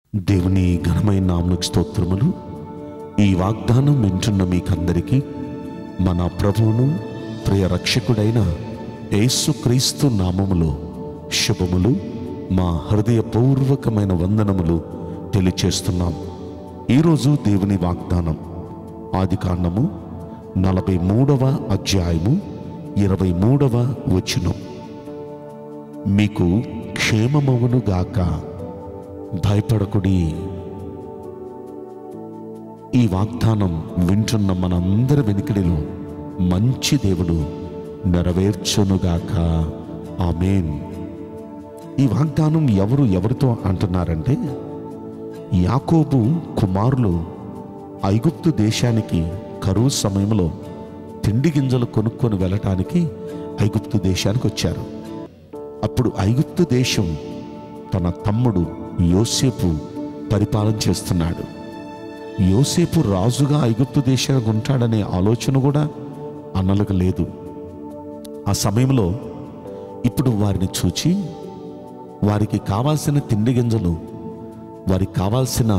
దేవుని ఘనమైన నామకు స్తోత్రములు ఈ వాగ్దానం వింటున్న మీకందరికీ మన ప్రభువును ప్రియ రక్షకుడైన యేసుక్రీస్తు నామములో శుభములు మా హృదయపూర్వకమైన వందనములు తెలియచేస్తున్నాం ఈరోజు దేవుని వాగ్దానం ఆదికాండము నలభై మూడవ అధ్యాయము ఇరవై మూడవ వచనం మీకు క్షేమమవును గాక భయపడకుడి ఈ వాగ్దానం వింటున్న మనందరి వెనుకడిలో మంచి దేవుడు నెరవేర్చునుగాక ఆమెన్ ఈ వాగ్దానం ఎవరు ఎవరితో అంటున్నారంటే యాకోబు కుమారులు ఐగుప్తు దేశానికి కరువు సమయంలో తిండి గింజలు కొనుక్కొని వెళ్ళటానికి ఐగుప్తు దేశానికి వచ్చారు అప్పుడు ఐగుప్తు దేశం తన తమ్ముడు యోసేపు పరిపాలన చేస్తున్నాడు యోసేపు రాజుగా ఐగుప్తు దేశానికి ఉంటాడనే ఆలోచన కూడా అన్నలకు లేదు ఆ సమయంలో ఇప్పుడు వారిని చూచి వారికి కావాల్సిన తిండి గింజలు వారికి కావాల్సిన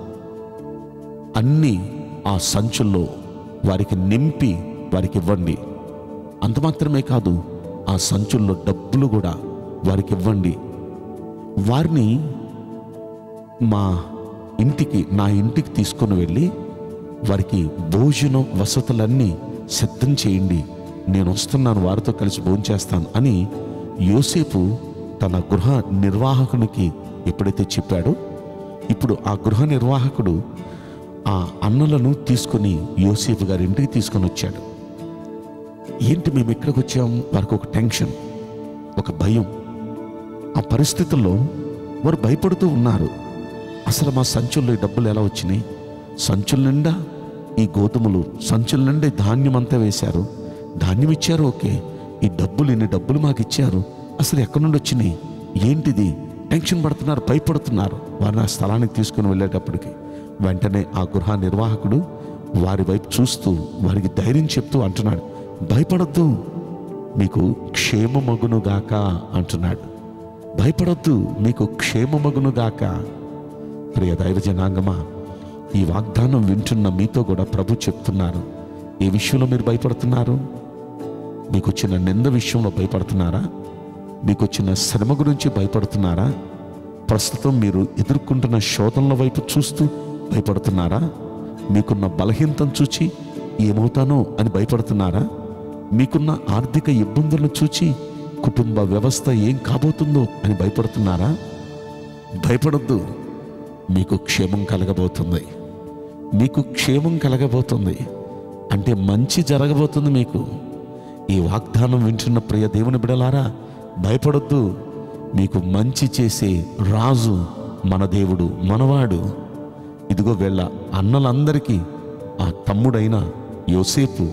అన్నీ ఆ సంచుల్లో వారికి నింపి వారికి ఇవ్వండి అంత మాత్రమే కాదు ఆ సంచుల్లో డబ్బులు కూడా వారికి ఇవ్వండి వారిని మా ఇంటికి నా ఇంటికి తీసుకొని వెళ్ళి వారికి భోజనం వసతులన్నీ సిద్ధం చేయండి నేను వస్తున్నాను వారితో కలిసి భోంచేస్తాను అని యోసేపు తన గృహ నిర్వాహకునికి ఎప్పుడైతే చెప్పాడో ఇప్పుడు ఆ గృహ నిర్వాహకుడు ఆ అన్నలను తీసుకొని యోసేపు గారి ఇంటికి తీసుకొని వచ్చాడు ఏంటి మేము ఇక్కడికి వచ్చాం వారికి ఒక టెన్షన్ ఒక భయం ఆ పరిస్థితుల్లో వారు భయపడుతూ ఉన్నారు అసలు మా సంచుల్లో ఈ డబ్బులు ఎలా వచ్చినాయి సంచుల నిండా ఈ గోధుమలు సంచుల నిండా ఈ ధాన్యం అంతా వేశారు ధాన్యం ఇచ్చారు ఓకే ఈ డబ్బులు ఇన్ని డబ్బులు మాకు ఇచ్చారు అసలు ఎక్కడి నుండి వచ్చినాయి ఏంటిది టెన్షన్ పడుతున్నారు భయపడుతున్నారు వారిని ఆ స్థలానికి తీసుకుని వెళ్ళేటప్పటికి వెంటనే ఆ గృహ నిర్వాహకుడు వారి వైపు చూస్తూ వారికి ధైర్యం చెప్తూ అంటున్నాడు భయపడొద్దు మీకు క్షేమమగునుగాక అంటున్నాడు భయపడొద్దు మీకు క్షేమమగునుగాక ప్రియ దైవ జనాంగమా ఈ వాగ్దానం వింటున్న మీతో కూడా ప్రభు చెప్తున్నారు ఏ విషయంలో మీరు భయపడుతున్నారు మీకు వచ్చిన నింద విషయంలో భయపడుతున్నారా మీకు వచ్చిన శ్రమ గురించి భయపడుతున్నారా ప్రస్తుతం మీరు ఎదుర్కొంటున్న శోధనల వైపు చూస్తూ భయపడుతున్నారా మీకున్న బలహీనతను చూచి ఏమవుతానో అని భయపడుతున్నారా మీకున్న ఆర్థిక ఇబ్బందులను చూచి కుటుంబ వ్యవస్థ ఏం కాబోతుందో అని భయపడుతున్నారా భయపడొద్దు మీకు క్షేమం కలగబోతుంది మీకు క్షేమం కలగబోతుంది అంటే మంచి జరగబోతుంది మీకు ఈ వాగ్దానం వింటున్న ప్రియ దేవుని బిడలారా భయపడొద్దు మీకు మంచి చేసే రాజు మన దేవుడు మనవాడు ఇదిగో వెళ్ళ అన్నలందరికీ ఆ తమ్ముడైన యోసేపు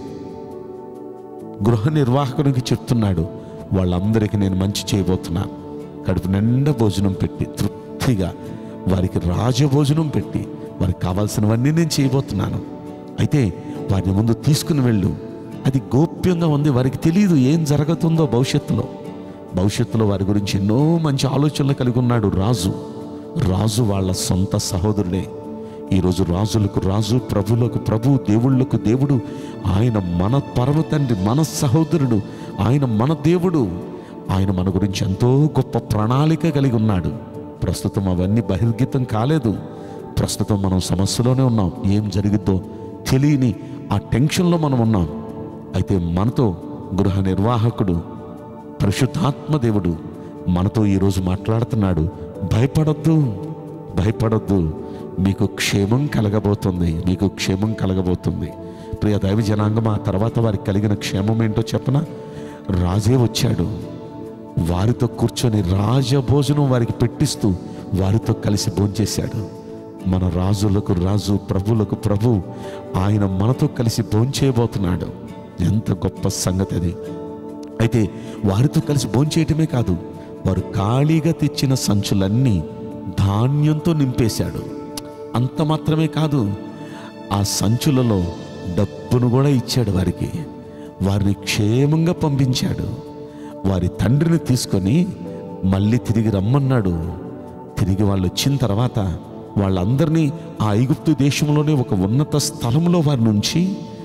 గృహ నిర్వాహకునికి చెప్తున్నాడు వాళ్ళందరికీ నేను మంచి చేయబోతున్నాను కడుపు నిండా భోజనం పెట్టి తృప్తిగా వారికి రాజభోజనం పెట్టి వారికి కావాల్సినవన్నీ నేను చేయబోతున్నాను అయితే వారిని ముందు తీసుకుని వెళ్ళు అది గోప్యంగా ఉంది వారికి తెలియదు ఏం జరుగుతుందో భవిష్యత్తులో భవిష్యత్తులో వారి గురించి ఎన్నో మంచి ఆలోచనలు కలిగి ఉన్నాడు రాజు రాజు వాళ్ళ సొంత సహోదరుడే ఈరోజు రాజులకు రాజు ప్రభులకు ప్రభు దేవుళ్ళకు దేవుడు ఆయన మన పరమ తండ్రి మన సహోదరుడు ఆయన మన దేవుడు ఆయన మన గురించి ఎంతో గొప్ప ప్రణాళిక కలిగి ఉన్నాడు ప్రస్తుతం అవన్నీ బహిర్గతం కాలేదు ప్రస్తుతం మనం సమస్యలోనే ఉన్నాం ఏం జరిగిద్దో తెలియని ఆ టెన్షన్లో మనం ఉన్నాం అయితే మనతో గృహ నిర్వాహకుడు పరిశుద్ధాత్మ దేవుడు మనతో ఈరోజు మాట్లాడుతున్నాడు భయపడొద్దు భయపడొద్దు మీకు క్షేమం కలగబోతుంది మీకు క్షేమం కలగబోతుంది ప్రియ దైవ జనాంగం ఆ తర్వాత వారికి కలిగిన క్షేమం ఏంటో చెప్పన రాజే వచ్చాడు వారితో కూర్చొని రాజభోజనం వారికి పెట్టిస్తూ వారితో కలిసి భోంచేశాడు మన రాజులకు రాజు ప్రభులకు ప్రభు ఆయన మనతో కలిసి భోంచేయబోతున్నాడు ఎంత గొప్ప సంగతి అది అయితే వారితో కలిసి భోంచేయటమే కాదు వారు ఖాళీగా తెచ్చిన సంచులన్నీ ధాన్యంతో నింపేశాడు అంత మాత్రమే కాదు ఆ సంచులలో డబ్బును కూడా ఇచ్చాడు వారికి వారిని క్షేమంగా పంపించాడు వారి తండ్రిని తీసుకొని మళ్ళీ తిరిగి రమ్మన్నాడు తిరిగి వాళ్ళు వచ్చిన తర్వాత వాళ్ళందరినీ ఆ ఐగుప్తు దేశంలోనే ఒక ఉన్నత స్థలంలో వారి నుంచి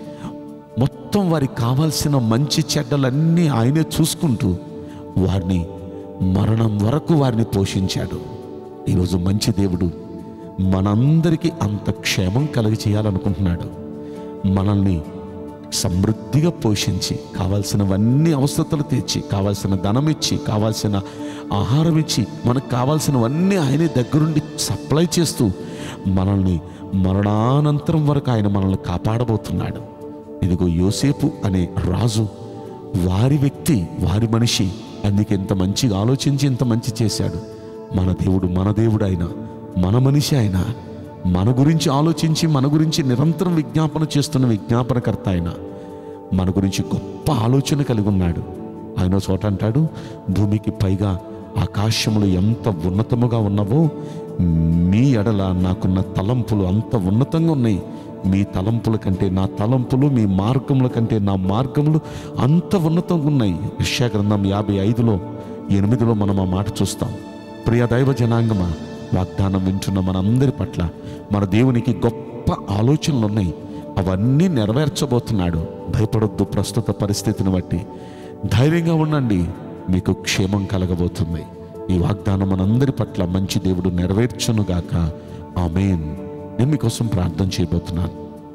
మొత్తం వారికి కావాల్సిన మంచి చెడ్డలన్నీ ఆయనే చూసుకుంటూ వారిని మరణం వరకు వారిని పోషించాడు ఈరోజు మంచి దేవుడు మనందరికీ అంత క్షేమం కలిగి చేయాలనుకుంటున్నాడు మనల్ని సమృద్ధిగా పోషించి కావాల్సినవన్నీ అవసరతలు తీర్చి కావాల్సిన ధనం ఇచ్చి కావాల్సిన ఆహారం ఇచ్చి మనకు కావాల్సినవన్నీ ఆయనే దగ్గరుండి సప్లై చేస్తూ మనల్ని మరణానంతరం వరకు ఆయన మనల్ని కాపాడబోతున్నాడు ఇదిగో యోసేపు అనే రాజు వారి వ్యక్తి వారి మనిషి అందుకే ఇంత మంచిగా ఆలోచించి ఇంత మంచి చేశాడు మన దేవుడు మన దేవుడు అయినా మన మనిషి అయినా మన గురించి ఆలోచించి మన గురించి నిరంతరం విజ్ఞాపన చేస్తున్న విజ్ఞాపనకర్త ఆయన మన గురించి గొప్ప ఆలోచన కలిగి ఉన్నాడు ఆయన ఓ చోట అంటాడు భూమికి పైగా ఆకాశములు ఎంత ఉన్నతముగా ఉన్నవో మీ ఎడల నాకున్న తలంపులు అంత ఉన్నతంగా ఉన్నాయి మీ తలంపుల కంటే నా తలంపులు మీ మార్గముల కంటే నా మార్గములు అంత ఉన్నతంగా ఉన్నాయి యెషయా గ్రంథం యాభై ఐదులో ఎనిమిదిలో మనం ఆ మాట చూస్తాం ప్రియ దైవ జనాంగమా వాగ్దానం వింటున్న మనందరి పట్ల మన దేవునికి గొప్ప ఆలోచనలు ఉన్నాయి అవన్నీ నెరవేర్చబోతున్నాడు భయపడొద్దు ప్రస్తుత పరిస్థితిని బట్టి ధైర్యంగా ఉండండి మీకు క్షేమం కలగబోతుంది ఈ వాగ్దానం మనందరి పట్ల మంచి దేవుడు నెరవేర్చునుగాక ఆమెన్ నేను మీకోసం ప్రార్థన చేయబోతున్నాను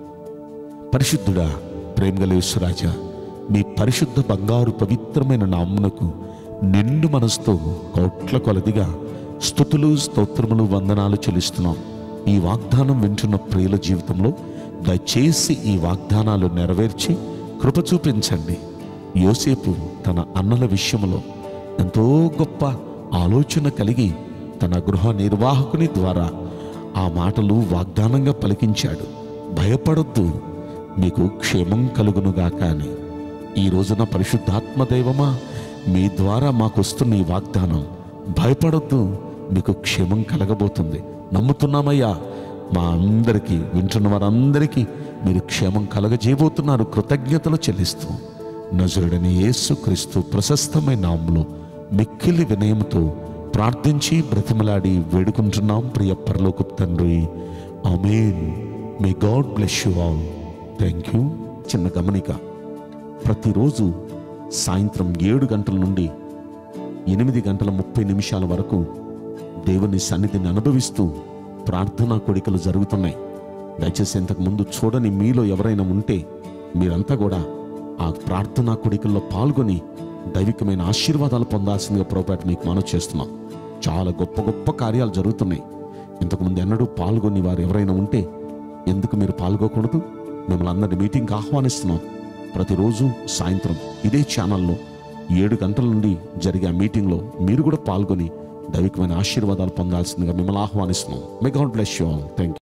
పరిశుద్ధుడా ప్రేమగలేశ్వరాజా మీ పరిశుద్ధ బంగారు పవిత్రమైన నామ్మునకు నిండు మనసుతో కోట్ల కొలదిగా స్థుతులు స్తోత్రములు వందనాలు చెల్లిస్తున్నాం ఈ వాగ్దానం వింటున్న ప్రియుల జీవితంలో దయచేసి ఈ వాగ్దానాలు నెరవేర్చి కృప చూపించండి యోసేపు తన అన్నల విషయంలో ఎంతో గొప్ప ఆలోచన కలిగి తన గృహ నిర్వాహకుని ద్వారా ఆ మాటలు వాగ్దానంగా పలికించాడు భయపడొద్దు మీకు క్షేమం కలుగునుగాక అని ఈ రోజున పరిశుద్ధాత్మ దైవమా మీ ద్వారా మాకు వస్తున్న ఈ వాగ్దానం భయపడొద్దు మీకు క్షేమం కలగబోతుంది నమ్ముతున్నామయ్యా మా అందరికీ వింటున్న వారందరికీ మీరు క్షేమం కలగజేయబోతున్నారు కృతజ్ఞతలు చెల్లిస్తూ నజరుడని యేసుక్రీస్తు ప్రశస్తమైన నామంలో మిక్కిలి వినయంతో ప్రార్థించి బ్రతిమలాడి వేడుకుంటున్నాం ప్రియ పరలోకు తండ్రి amen may God bless you all thank you చిన్న గమనిక ప్రతిరోజు సాయంత్రం ఏడు గంటల నుండి ఎనిమిది గంటల ముప్పై నిమిషాల వరకు దేవుని సన్నిధిని అనుభవిస్తూ ప్రార్థనా కోడికలు జరుగుతున్నాయి దయచేసి ఇంతకు ముందు చూడని మీలో ఎవరైనా ఉంటే మీరంతా కూడా ఆ ప్రార్థనా కోడికల్లో పాల్గొని దైవికమైన ఆశీర్వాదాలు పొందాల్సిందిగా పొరపాటు మీకు మనవి చేస్తున్నాం చాలా గొప్ప గొప్ప కార్యాలు జరుగుతున్నాయి ఇంతకుముందు ఎన్నడూ పాల్గొని వారు ఎవరైనా ఉంటే ఎందుకు మీరు పాల్గొకూడదు మిమ్మల్ని అందరి మీటింగ్కి ఆహ్వానిస్తున్నాం ప్రతిరోజు సాయంత్రం ఇదే ఛానల్లో ఏడు గంటల నుండి జరిగే ఆ మీటింగ్లో మీరు కూడా పాల్గొని దైవికమైన ఆశీర్వాదాలు పొందాల్సిందిగా మిమ్మల్ని ఆహ్వానిస్తున్నాం may God bless you all thank